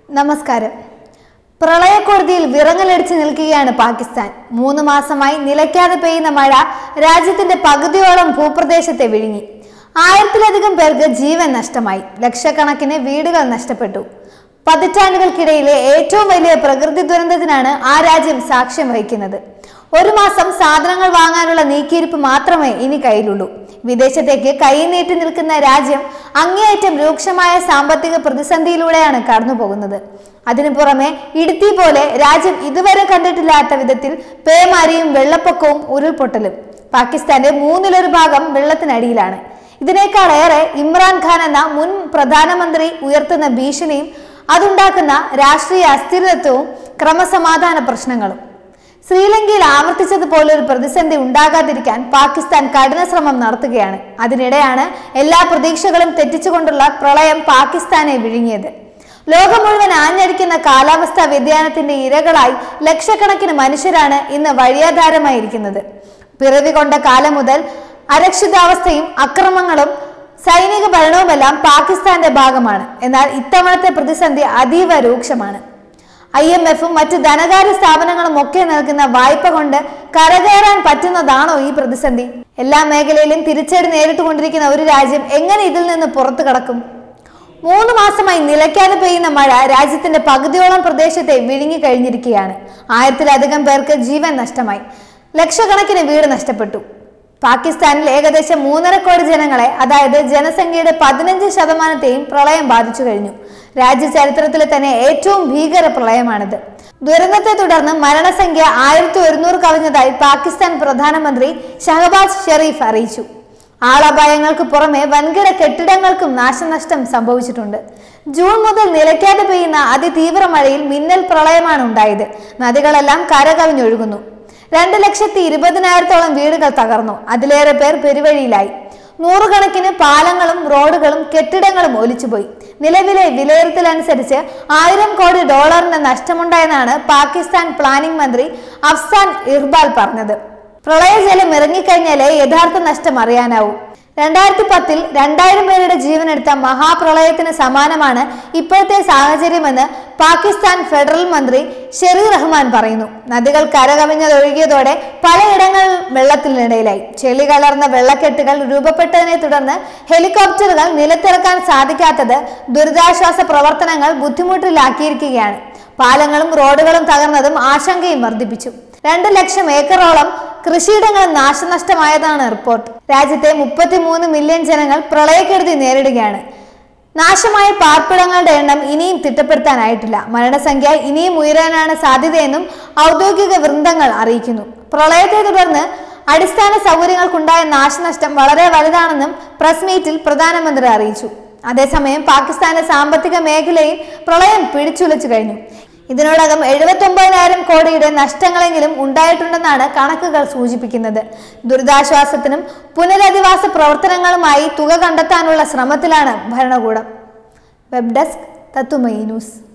നമസ്കാരം പ്രളയക്കൊടുതിയിൽ വിറങ്ങലടിച്ച് നിൽക്കുകയാണ് പാകിസ്ഥാൻ മൂന്ന് മാസമായി നിലയ്ക്കാതെ പെയ്യുന്ന മഴ രാജ്യത്തിന്റെ പകുതിയോളം ഭൂപ്രദേശത്തെ വിഴുങ്ങി ആയിരത്തിലധികം പേർക്ക് ജീവൻ നഷ്ടമായി ലക്ഷക്കണക്കിന് വീടുകൾ നഷ്ടപ്പെട്ടു പതിറ്റാണ്ടുകൾക്കിടയിലെ ഏറ്റവും വലിയ പ്രകൃതി ദുരന്തത്തിനാണ് ആ രാജ്യം സാക്ഷ്യം വഹിക്കുന്നത് ഒരു മാസം സാധനങ്ങൾ വാങ്ങാനുള്ള നീക്കിയിരിപ്പ് മാത്രമേ ഇനി കയ്യിലുള്ളൂ വിദേശത്തേക്ക് കൈ നീട്ടി നിൽക്കുന്ന രാജ്യം അങ്ങേയറ്റം രൂക്ഷമായ സാമ്പത്തിക പ്രതിസന്ധിയിലൂടെയാണ് കടന്നുപോകുന്നത് അതിനു പുറമെ ഇടുത്തി പോലെ രാജ്യം ഇതുവരെ കണ്ടിട്ടില്ലാത്ത വിധത്തിൽ പേമാരിയും വെള്ളപ്പൊക്കവും ഉരുൾപൊട്ടലും പാകിസ്ഥാന്റെ മൂന്നിലൊരു ഭാഗം വെള്ളത്തിനടിയിലാണ് ഇതിനേക്കാളേറെ ഇമ്രാൻഖാൻ എന്ന മുൻ പ്രധാനമന്ത്രി ഉയർത്തുന്ന ഭീഷണിയും അതുണ്ടാക്കുന്ന രാഷ്ട്രീയ അസ്ഥിരത്വവും ക്രമസമാധാന പ്രശ്നങ്ങളും ശ്രീലങ്കയിൽ ആവർത്തിച്ചതുപോലെ ഒരു പ്രതിസന്ധി ഉണ്ടാകാതിരിക്കാൻ പാകിസ്ഥാൻ കഠിന ശ്രമം നടത്തുകയാണ് അതിനിടെയാണ് എല്ലാ പ്രതീക്ഷകളും തെറ്റിച്ചുകൊണ്ടുള്ള പ്രളയം പാകിസ്ഥാനെ വിഴുങ്ങിയത് ലോകം മുഴുവൻ ആഞ്ഞടിക്കുന്ന കാലാവസ്ഥാ വ്യതിയാനത്തിന്റെ ഇരകളായി ലക്ഷക്കണക്കിന് മനുഷ്യരാണ് ഇന്ന് വഴിയാധാരമായിരിക്കുന്നത് പിറവി കൊണ്ട കാലം മുതൽ അരക്ഷിതാവസ്ഥയും അക്രമങ്ങളും സൈനിക ഭരണവുമെല്ലാം പാകിസ്ഥാന്റെ ഭാഗമാണ് എന്നാൽ ഇത്തവണത്തെ പ്രതിസന്ധി അതീവ രൂക്ഷമാണ് ഐ എം എഫും മറ്റ് ധനകാര്യ സ്ഥാപനങ്ങളും ഒക്കെ നൽകുന്ന വായ്പ കൊണ്ട് കരകയറാൻ പറ്റുന്നതാണോ ഈ പ്രതിസന്ധി എല്ലാ മേഖലയിലും തിരിച്ചടി നേരിട്ടുകൊണ്ടിരിക്കുന്ന ഒരു രാജ്യം എങ്ങനെ ഇതിൽ നിന്ന് പുറത്തു കടക്കും മൂന്ന് മാസമായി നിലയ്ക്കാതെ പെയ്യുന്ന മഴ രാജ്യത്തിന്റെ പകുതിയോളം പ്രദേശത്തെ വിഴുങ്ങി കഴിഞ്ഞിരിക്കുകയാണ് ആയിരത്തിലധികം പേർക്ക് ജീവൻ നഷ്ടമായി ലക്ഷക്കണക്കിന് വീട് നഷ്ടപ്പെട്ടു പാകിസ്ഥാനിൽ ഏകദേശം മൂന്നര കോടി ജനങ്ങളെ അതായത് ജനസംഖ്യയുടെ പതിനഞ്ച് ശതമാനത്തെയും പ്രളയം ബാധിച്ചു കഴിഞ്ഞു രാജ്യ ചരിത്രത്തിലെ തന്നെ ഏറ്റവും ഭീകര പ്രളയമാണിത് ദുരന്തത്തെ തുടർന്ന് മരണസംഖ്യ ആയിരത്തി ഒരുന്നൂറ് കവിഞ്ഞതായി പാകിസ്ഥാൻ പ്രധാനമന്ത്രി ഷഹബാസ് ഷെറീഫ് അറിയിച്ചു ആളപായങ്ങൾക്ക് പുറമെ വൻകിട കെട്ടിടങ്ങൾക്കും നാശനഷ്ടം സംഭവിച്ചിട്ടുണ്ട് ജൂൺ മുതൽ നിലയ്ക്കാതെ പെയ്യുന്ന അതിതീവ്ര മഴയിൽ മിന്നൽ പ്രളയമാണ് ഉണ്ടായത് നദികളെല്ലാം കരകവിഞ്ഞൊഴുകുന്നു രണ്ട് ലക്ഷത്തി ഇരുപതിനായിരത്തോളം വീടുകൾ തകർന്നു അതിലേറെ പേർ പെരുവഴിയിലായി നൂറുകണക്കിന് പാലങ്ങളും റോഡുകളും കെട്ടിടങ്ങളും ഒലിച്ചുപോയി നിലവിലെ വിലയിരുത്തലനുസരിച്ച് ആയിരം കോടി ഡോളറിന്റെ നഷ്ടമുണ്ടായെന്നാണ് പാകിസ്ഥാൻ പ്ലാനിംഗ് മന്ത്രി അഫ്സാൻ ഇർബാൽ പറഞ്ഞത് പ്രളയജലം ഇറങ്ങിക്കഴിഞ്ഞാലേ യഥാർത്ഥ നഷ്ടം അറിയാനാവൂ രണ്ടായിരത്തി പത്തിൽ രണ്ടായിരം പേരുടെ ജീവനെടുത്ത മഹാപ്രളയത്തിന് സമാനമാണ് ഇപ്പോഴത്തെ സാഹചര്യമെന്ന് പാകിസ്ഥാൻ ഫെഡറൽ മന്ത്രി ഷെറി റഹ്മാൻ പറയുന്നു നദികൾ കരകവിഞ്ഞതൊഴുകിയതോടെ പലയിടങ്ങൾ വെള്ളത്തിനിടയിലായി ചെളി കലർന്ന വെള്ളക്കെട്ടുകൾ രൂപപ്പെട്ടതിനെ തുടർന്ന് ഹെലികോപ്റ്ററുകൾ നിലത്തിറക്കാൻ സാധിക്കാത്തത് ദുരിതാശ്വാസ പ്രവർത്തനങ്ങൾ ബുദ്ധിമുട്ടിലാക്കിയിരിക്കുകയാണ് പാലങ്ങളും റോഡുകളും തകർന്നതും ആശങ്കയും വർദ്ധിപ്പിച്ചു രണ്ട് ലക്ഷം ഏക്കറോളം കൃഷിയിടങ്ങൾ നാശനഷ്ടമായതാണ് റിപ്പോർട്ട് രാജ്യത്തെ മുപ്പത്തിമൂന്ന് മില്യൺ ജനങ്ങൾ പ്രളയക്കെടുതി നേരിടുകയാണ് നാശമായ പാർപ്പിടങ്ങളുടെ എണ്ണം ഇനിയും തിട്ടപ്പെടുത്താനായിട്ടില്ല മരണസംഖ്യ ഇനിയും ഉയരാനാണ് സാധ്യതയെന്നും ഔദ്യോഗിക വൃന്ദങ്ങൾ അറിയിക്കുന്നു പ്രളയത്തെ തുടർന്ന് അടിസ്ഥാന സൗകര്യങ്ങൾക്കുണ്ടായ നാശനഷ്ടം വളരെ വലുതാണെന്നും പ്രസ് മീറ്റിൽ പ്രധാനമന്ത്രി അറിയിച്ചു അതേസമയം പാകിസ്ഥാന്റെ സാമ്പത്തിക മേഖലയിൽ പ്രളയം പിടിച്ചുലച്ചു കഴിഞ്ഞു ഇതിനോടകം എഴുപത്തി ഒമ്പതിനായിരം കോടിയുടെ നഷ്ടങ്ങളെങ്കിലും ഉണ്ടായിട്ടുണ്ടെന്നാണ് കണക്കുകൾ സൂചിപ്പിക്കുന്നത് ദുരിതാശ്വാസത്തിനും പുനരധിവാസ പ്രവർത്തനങ്ങളുമായി തുക കണ്ടെത്താനുള്ള ശ്രമത്തിലാണ് ഭരണകൂടം വെബ് ഡെസ്ക് തത്തുമയി ന്യൂസ്